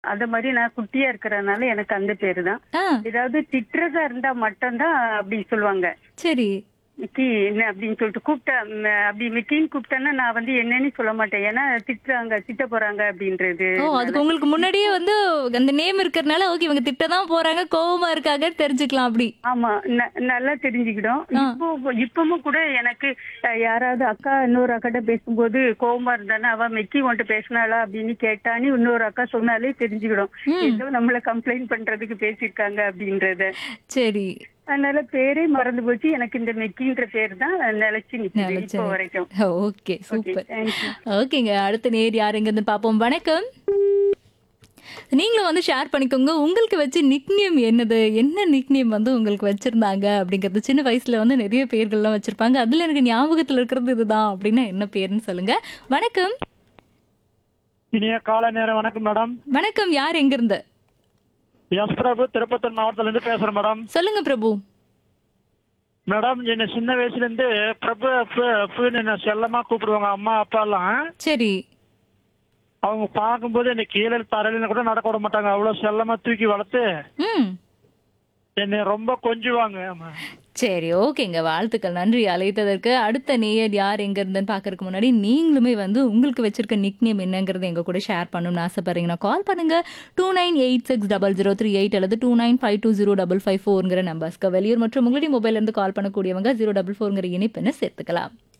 அத மாதிரி நான் குட்டியா இருக்கிறதுனால எனக்கு அந்த பேரு தான் ஆ ஏதாவது திட்டுறதா இருந்தா மட்டும்தான் அப்படி சொல்லுவாங்க சரி மிக்கி என்ன அப்படின்னு சொல்லிட்டு கூப்பிட்டா ம், அப்படி மிக்கின்னு கூப்பிட்டேன்னா நான் வந்து என்னன்னு சொல்ல மாட்டேன் ஏன்னா திட்டுறாங்க திட்ட போறாங்க அப்படின்றது ஓ அதுக்கு உங்களுக்கு முன்னாடியே வந்து அந்த நேம் இருக்கிறதுனால ஓகே இவங்க திட்ட தான் போறாங்க கோவமா இருக்காங்க தெரிஞ்சுக்கலாம் அப்படி ஆமா ந- நல்லா தெரிஞ்சுக்கிடும் ஆ. இப்போ இப்பவும் கூட எனக்கு அஹ், யாராவது அக்கா இன்னொரு அக்காட்ட பேசும்போது கோவமா இருந்தானே அவ மெக்கி உன்ட்டு பேசினாளா அப்படின்னு கேட்டான்னு இன்னொரு அக்கா சொன்னாலே தெரிஞ்சுக்கிடும் ம். ஏதோ நம்மள கம்ப்ளைண்ட் பண்றதுக்கு பேசியிருக்காங்க அப்படின்றத சரி அதனால பேரே மறந்து போச்சு எனக்கு இந்த மெக்கின்ற பேர் தான் நிலைச்சு நிக்குது நிலைச்சு இப்போ நிக்கு. வரைக்கும் ஓகே சூப்பர் தேங்க்யூ ஓகேங்க அடுத்த நேர் யாருங்கன்னு பார்ப்போம் வணக்கம் நீங்களும் வந்து ஷேர் பண்ணிக்கோங்க உங்களுக்கு வச்ச நிக்நேம் என்னது என்ன நிக்நேம் வந்து உங்களுக்கு வச்சிருந்தாங்க அப்படிங்கிறது சின்ன வயசுல வந்து நிறைய பேர்கள்லாம் வச்சிருப்பாங்க அதுல எனக்கு ஞாபகத்துல இருக்கிறது இதுதான் அப்படின்னா என்ன பேருன்னு சொல்லுங்க வணக்கம் இனிய காலை நேரம் வணக்கம் மேடம் வணக்கம் யார் எங்க இருந்து எஸ் பிரபு திருப்பத்தூர் மாவட்டத்துல இருந்து பேசுறேன் மேடம் சொல்லுங்க பிரபு மேடம் என்ன சின்ன வயசுல இருந்து பிரபு அப்பு அப்புன்னு என்ன செல்லமா கூப்பிடுவாங்க அம்மா அப்பா எல்லாம் சரி அவங்க பார்க்கும்போது என்னை கீழே தரையில கூட நடக்க விட மாட்டாங்க அவ்வளவு செல்லமா தூக்கி வளர்த்து ம் என்னை ரொம்ப கொஞ்சுவாங்க ஆமா. சரி ஓகேங்க வாழ்த்துக்கள் நன்றி அழைத்ததற்கு அடுத்த நேயர் யார் எங்க இருந்துன்னு பாக்கறதுக்கு முன்னாடி நீங்களுமே வந்து உங்களுக்கு வச்சிருக்க நிக் நேம் என்னங்கிறது எங்க கூட ஷேர் பண்ணணும்னு ஆசைப்படுறீங்கன்னா கால் பண்ணுங்க two nine eight six double zero three eight அல்லது two nine five two zero double five ஃபோருங்கிற நம்பர்ஸ்க்கு வெளியூர் மற்றும் உங்களுடைய மொபைல் இருந்து கால் பண்ணக்கூடியவங்க ஜீரோ டபுள் ஃபோருங்கிற இணைப்பெண்ணை சேர்த்துக்கலாம்